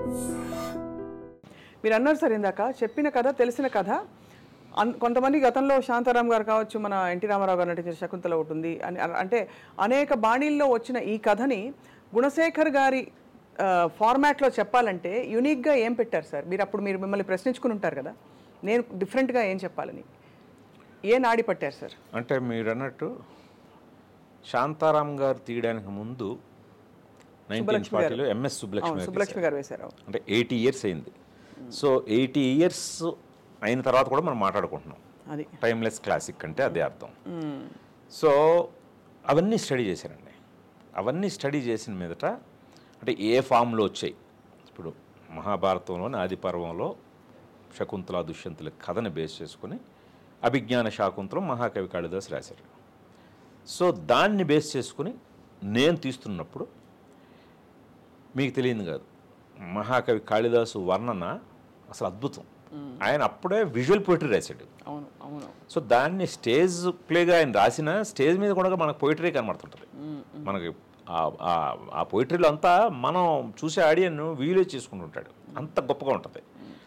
మీరు అన్నారు సార్ ఇందాక చెప్పిన కథ తెలిసిన కథ అన్- కొంతమంది గతంలో శాంతారాం గారు కావచ్చు మన ఎన్టీ రామారావు గారు నటించిన శకుంతల ఒకటి ఉంది అని అ- అంటే అనేక బాణీల్లో వచ్చిన ఈ కథని గుణశేఖర్ గారి ఆ, ఫార్మాట్లో చెప్పాలంటే యునిక్గా ఏం పెట్టారు సార్ మీరు అప్పుడు మీరు మిమ్మల్ని ప్రశ్నించుకుని ఉంటారు కదా నేను డిఫరెంట్గా ఏం చెప్పాలని ఏ నాడి పట్టారు సార్ అంటే మీరు అన్నట్టు శాంతారాం గారు తీయడానికి ముందు నైన్టీన్ ఫార్టీలో ఎంఎస్ సుబ్బలక్ష్మి అవును గారు సుబ్బలక్ష్మి గారు వేశారు అంటే ఎయిటీ ఇయర్స్ అయింది సో ఎయిటీ ఇయర్స్ అయిన తర్వాత కూడా మనం మాట్లాడుకుంటున్నాం అది టైమ్లెస్ క్లాసిక్ అంటే అదే అర్థం సో అవన్నీ స్టడీ చేశానండి అవన్నీ స్టడీ చేసిన మీదట అంటే ఏ ఫామ్లో వచ్చాయి ఇప్పుడు మహాభారతంలోని ఆది పర్వంలో శకుంతల దుష్యంతుల కథని బేస్ చేసుకుని అభిజ్ఞాన శాకుంతలం మహాకవి కాళిదాస్ రాశారు సో దాన్ని బేస్ చేసుకుని నేను తీస్తున్నప్పుడు మీకు తెలియదు కాదు మహాకవి కాళిదాసు వర్ణన అసలు అద్భుతం ఆయన అప్పుడే విజువల్ పోయిటరీ రాశాడు అవును అవును సో దాన్ని స్టేజ్ ప్లేగా ఆయన రాసిన స్టేజ్ మీద కూడా మనకు పోయిటరీ కనబడుతుంటుంది మనకి ఆ- ఆ- ఆ పోయిటరీలో అంతా మనం చూసే ఆడియన్ విజువలైజ్ చేసుకుంటుంటాడు అంత గొప్పగా ఉంటుంది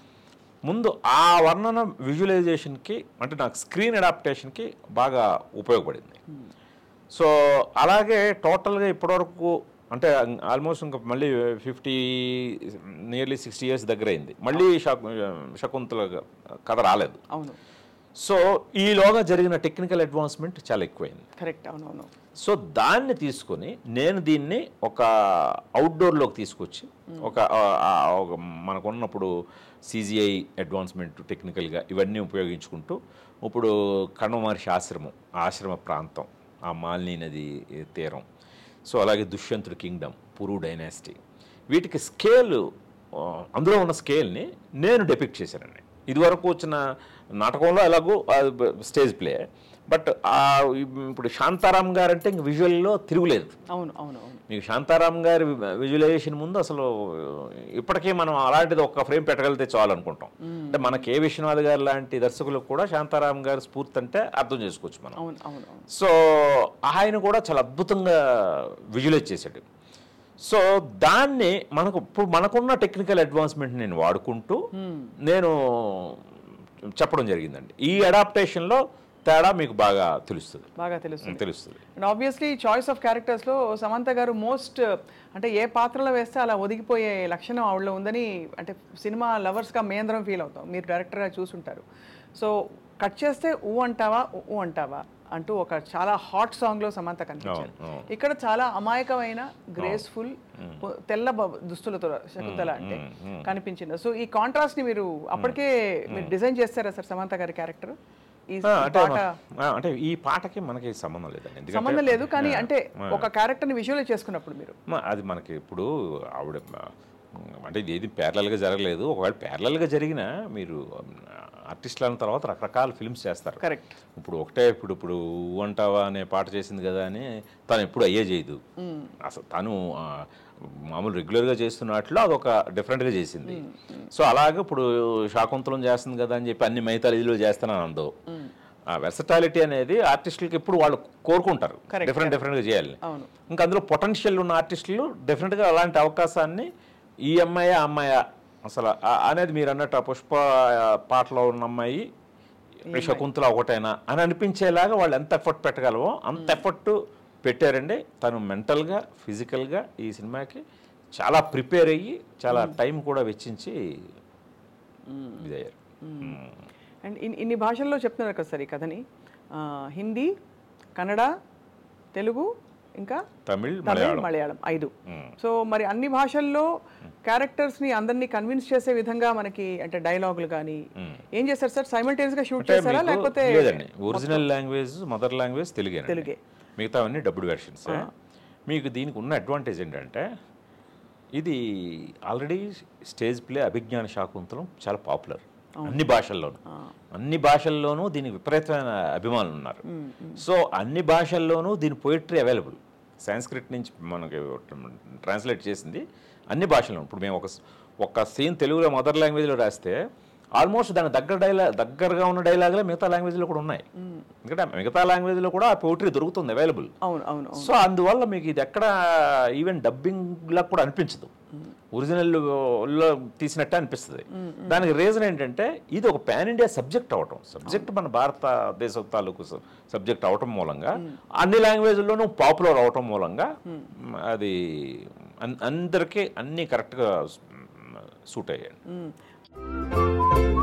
ముందు ఆ వర్ణన విజువలైజేషన్కి అంటే నాకు స్క్రీన్ అడాప్టేషన్కి బాగా ఉపయోగపడింది సో అలాగే టోటల్గా ఇప్పటివరకు అంటే ఆల్మోస్ట్ ఇంకా మళ్ళీ ఫిఫ్టీ నియర్లీ సిక్స్టీ ఇయర్స్ దగ్గర అయింది మళ్ళీ శకు శకుంతల కథ రాలేదు అవును సో ఈలోగా జరిగిన టెక్నికల్ అడ్వాన్స్మెంట్ చాలా ఎక్కువైంది కరెక్ట్ అవునవును సో దాన్ని తీసుకొని నేను దీన్ని ఒక అవుట్డోర్లోకి తీసుకొచ్చి ఒక ఆ- ఆ- ఒక మనకున్నప్పుడు సీజీఐ అడ్వాన్స్మెంట్ టెక్నికల్గా ఇవన్నీ ఉపయోగించుకుంటూ ఇప్పుడు కణవ మహర్షి ఆశ్రమం ఆశ్రమ ప్రాంతం ఆ మాలిని నది తీరం సో అలాగే దుష్యంతుడి కింగ్డమ్ పురు డైనాసిటీ వీటికి స్కేల్ ఆ, అందులో ఉన్న స్కేల్ని నేను డెపిక్ట్ చేశానండి ఇదివరకు వచ్చిన నాటకంలో ఎలాగో స్టేజ్ ప్లే బట్ ఇప్పుడు శాంతారాం గారు అంటే ఇంక విజువల్లో తిరుగులేదు అవును అవును అవును మీకు శాంతారాం గారి విజువలైజేషన్ ముందు అసలు ఇప్పటికీ మనం అలాంటిది ఒక్క ఫ్రేమ్ పెట్టగలిగితే చాలు అనుకుంటాం అంటే మన కే విశ్వనాథ్ గారు లాంటి దర్శకులకు కూడా శాంతారాం గారి స్ఫూర్తి అంటే అర్థం చేసుకోవచ్చు మనం అవును అవును అవును సో ఆయన కూడా చాలా అద్భుతంగా విజువలైజ్ చేశాడు సో దాన్ని మనకు ఇప్పుడు మనకున్న టెక్నికల్ అడ్వాన్స్మెంట్ నేను వాడుకుంటూ నేను చెప్పడం జరిగిందండి ఈ అడాప్టేషన్లో తేడా మీకు బాగా తెలుస్తుంది బాగా తెలుస్తుంది తెలుస్తుంది అండ్ ఆబ్వియస్లీ చాయిస్ ఆఫ్ క్యారెక్టర్స్లో సమంత గారు మోస్ట్ అంటే ఏ పాత్రలో వేస్తే అలా ఒదిగిపోయే లక్షణం ఆవిడలో ఉందని అంటే సినిమా లవర్స్గా మేందరం ఫీల్ అవుతాం మీరు డైరెక్టర్గా చూసుంటారు సో కట్ చేస్తే ఊ అంటావా ఊ అంటావా అంటూ ఒక చాలా హాట్ సాంగ్లో సమంత కనిపించారు అవును, అవును. ఇక్కడ చాలా అమాయకమైన గ్రేస్ఫుల్ తెల్ల బ- దుస్తులతో శకుంతల అంటే కనిపించింది సో ఈ కాంట్రాస్ట్ ని మీరు అప్పటికే మీరు డిజైన్ చేస్తారా సార్ సమంత గారి క్యారెక్టర్ ఈ ఆ, అంటే పాట ఆ, అంటే ఈ పాటకి మనకి సంబంధం లేదండి ఎందుకంటే సంబంధం లేదు కానీ ఆ, అంటే ఆ, ఒక క్యారెక్టర్ని విజువలైజ్ చేసుకున్నప్పుడు మీరు మ- అది మనకి ఇప్పుడు ఆవిడ మ, అంటే ఇది ఏది ప్యారలల్గా జరగలేదు ఒకవేళ ప్యారలల్గా జరిగినా మీరు ఆర్టిస్టులు అన్న తర్వాత రకరకాల ఫిల్మ్స్ చేస్తారు కరెక్ట్ ఇప్పుడు ఒకటే ఇప్పుడు ఇప్పుడు ఊ అంటావా అనే పాట చేసింది కదా అని తను ఎప్పుడు అయ్యే చేయదు అసలు తను ఆ, మామూలు రెగ్యులర్గా చేస్తున్న వాటిలో అదొక డిఫరెంట్గా చేసింది సో అలాగే ఇప్పుడు శాకుంతలం చేస్తుంది కదా అని చెప్పి అన్ని మిగతా ఇదిలో చేస్తానని అందో ఆ వెర్సటాలిటీ అనేది ఆర్టిస్టులకి ఎప్పుడు వాళ్ళు కోరుకుంటారు Correct, డిఫరెంట్ డిఫరెంట్గా చేయాలి అవును ఇంకా అందులో పొటెన్షియల్ ఉన్న ఆర్టిస్టులు డెఫినెట్గా అలాంటి అవకాశాన్ని ఈ అమ్మాయి ఆ అమ్మాయి అసలు ఆ- అనేది మీరు అన్నట్టు ఆ పుష్ప ఆ, పాటలో ఉన్న అమ్మాయి శకుంతల ఒకటైనా అని అనిపించేలాగా వాళ్ళు ఎంత ఎఫర్ట్ పెట్టగలమో అంత ఎఫర్ట్ పెట్టారండి తను మెంటల్గా ఫిజికల్గా ఈ సినిమాకి చాలా ప్రిపేర్ అయ్యి చాలా టైం కూడా వెచ్చించి ఇదయ్యారు మ్మ్. అండ్ ఇన్ ఇన్ని భాషల్లో చెప్తున్నారు కదా సార్ ఈ కథని ఆ, హిందీ కన్నడ తెలుగు ఇంకా తమిళ్ తమిళ్ మలయాళం మలయాళం ఐదు మ్మ్. సో మరి అన్ని భాషల్లో క్యారెక్టర్స్ ని అందరినీ కన్విన్స్ చేసే విధంగా మనకి అంటే డైలాగులు కానీ ఏం చేస్తారు సార్ సైమల్టేనియస్ గా షూట్ అంటే చేస్తారా మీకు లేకపోతే లేదండి ఒరిజినల్ లాంగ్వేజ్ మదర్ లాంగ్వేజ్ తెలుగే తెలుగే. మిగతావన్నీ డబ్బుడ్ వెర్షన్స్ మీకు దీనికి ఉన్న అడ్వాంటేజ్ ఏంటంటే ఇది ఆల్రెడీ స్టేజ్ ప్లే అభిజ్ఞాన శాకుంతలం చాలా పాపులర్ అన్ని భాషల్లోనూ అన్ని భాషల్లోనూ దీనికి విపరీతమైన అభిమానులు ఉన్నారు సో అన్ని భాషల్లోనూ దీని పోయిటరీ అవైలబుల్ సాంస్క్రిట్ నుంచి మనకి ట్రాన్స్లేట్ చేసింది అన్ని భాషల్లో ఇప్పుడు మేము ఒక ఒక సీన్ తెలుగులో మదర్ లాంగ్వేజ్లో రాస్తే ఆల్మోస్ట్ దాని దగ్గర డైలాగ్ దగ్గరగా ఉన్న డైలాగులే మిగతా లాంగ్వేజ్లో కూడా ఉన్నాయి ఎందుకంటే మిగతా లాంగ్వేజ్లో కూడా ఆ పోట్రీ దొరుకుతుంది అవైలబుల్ అవును అవును అవును సో అందువల్ల మీకు ఇది ఎక్కడ ఈవెన్ డబ్బింగ్లా కూడా అనిపించదు ఒరిజినల్ లో తీసినట్టే అనిపిస్తుంది దానికి రీజన్ ఏంటంటే ఇది ఒక పాన్ ఇండియా సబ్జెక్ట్ అవటం సబ్జెక్ట్ మన భారతదేశ తాలూకు సబ్జెక్ట్ అవటం మూలంగా అన్ని లాంగ్వేజ్లోనూ పాపులర్ అవటం మూలంగా అది అన్- అందరికీ అన్నీ కరెక్ట్గా సూట్ అయ్యాయి మ్మ్.